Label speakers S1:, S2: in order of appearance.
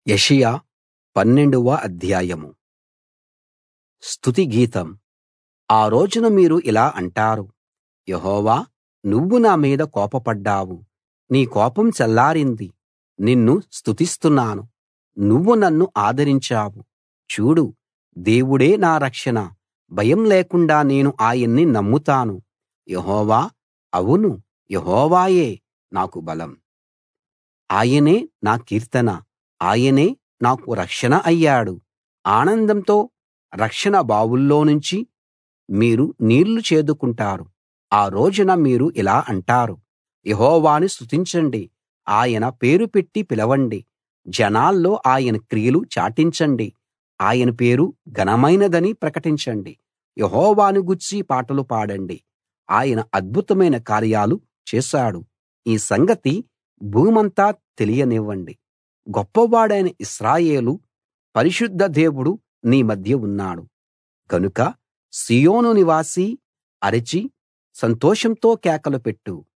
S1: యెషయా పన్నెండవ అధ్యాయం స్తుతి గీతం ఆ రోజున మీరు ఇలా అంటారు యెహోవా నువ్వు నా మీద కోపపడ్డావు నీ కోపం చల్లారింది నిన్ను స్తుతిస్తున్నాను నువ్వు నన్ను ఆదరించావు చూడు దేవుడే నా రక్షణ భయం లేకుండా నేను ఆయన్ని నమ్ముతాను యెహోవా అవును యెహోవాయే నాకు బలం ఆయనే నా కీర్తన ఆయనే నాకు రక్షణ అయ్యాడు ఆనందంతో రక్షణ బావుల్లోనుంచి మీరు నీళ్లు చేదుకుంటారు ఆ రోజున మీరు ఇలా అంటారు యెహోవాను స్తుతించండి ఆయన పేరు పెట్టి పిలవండి జనాల్లో ఆయన క్రియలు చాటించండి ఆయన పేరు ఘనమైనదని ప్రకటించండి యెహోవాను గూర్చి పాటలు పాడండి ఆయన అద్భుతమైన కార్యాలు చేశాడు ఈ సంగతి భూమంతా తెలియనివ్వండి గొప్పవాడైన ఇశ్రాయేలు పరిశుద్ధ దేవుడు నీ మధ్య ఉన్నాడు గనుక సీయోను నివాసీ అరచి సంతోషంతో కేకలు పెట్టు